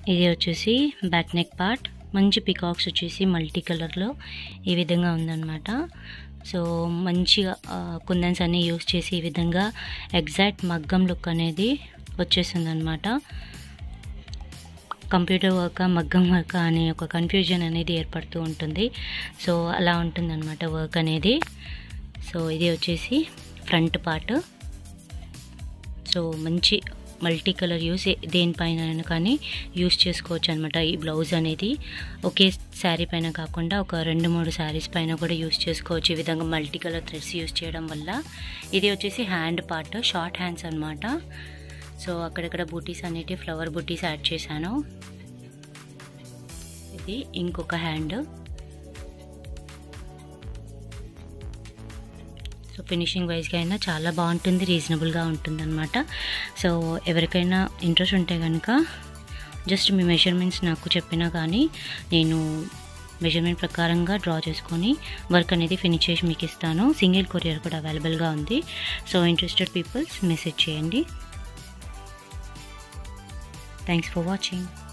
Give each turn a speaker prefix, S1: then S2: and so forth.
S1: ఇది వచ్చేసి back neck part మంచి పికాక్స్ వచ్చేసి మల్టీ కలర్లో ఈ విధంగా ఉందన్నమాట సో మంచిగా కుందన్స్ అన్నీ యూస్ చేసి ఈ విధంగా ఎగ్జాక్ట్ మగ్గం లుక్ అనేది వచ్చేస్తుంది అనమాట కంప్యూటర్ వర్క్ మగ్గం వర్క్ అనే ఒక కన్ఫ్యూజన్ అనేది ఏర్పడుతూ ఉంటుంది సో అలా ఉంటుందన్నమాట వర్క్ అనేది సో ఇది వచ్చేసి ఫ్రంట్ పార్ట్ సో మంచి మల్టీ కలర్ యూస్ దేనిపైన కానీ యూస్ చేసుకోవచ్చు అనమాట ఈ బ్లౌజ్ అనేది ఒకే శారీ పైన కాకుండా ఒక రెండు మూడు శారీస్ పైన కూడా యూస్ చేసుకోవచ్చు ఈ విధంగా మల్టీ కలర్ థ్రెడ్స్ యూస్ చేయడం వల్ల ఇది వచ్చేసి హ్యాండ్ పార్ట్ షార్ట్ హ్యాండ్స్ అనమాట సో అక్కడక్కడ బూటీస్ అనేటివి ఫ్లవర్ బూటీస్ యాడ్ చేశాను ఇది ఇంకొక హ్యాండ్ సో ఫినిషింగ్ వైజ్గా అయినా చాలా బాగుంటుంది రీజనబుల్గా ఉంటుంది అనమాట సో ఎవరికైనా ఇంట్రెస్ట్ ఉంటే కనుక జస్ట్ మీ మెజర్మెంట్స్ నాకు చెప్పినా కానీ నేను మెజర్మెంట్ ప్రకారంగా డ్రా చేసుకొని వర్క్ అనేది ఫినిష్ చేసి మీకు ఇస్తాను సింగిల్ కొరియర్ కూడా అవైలబుల్గా ఉంది సో ఇంట్రెస్టెడ్ పీపుల్స్ మెసేజ్ చేయండి థ్యాంక్స్ ఫర్ వాచింగ్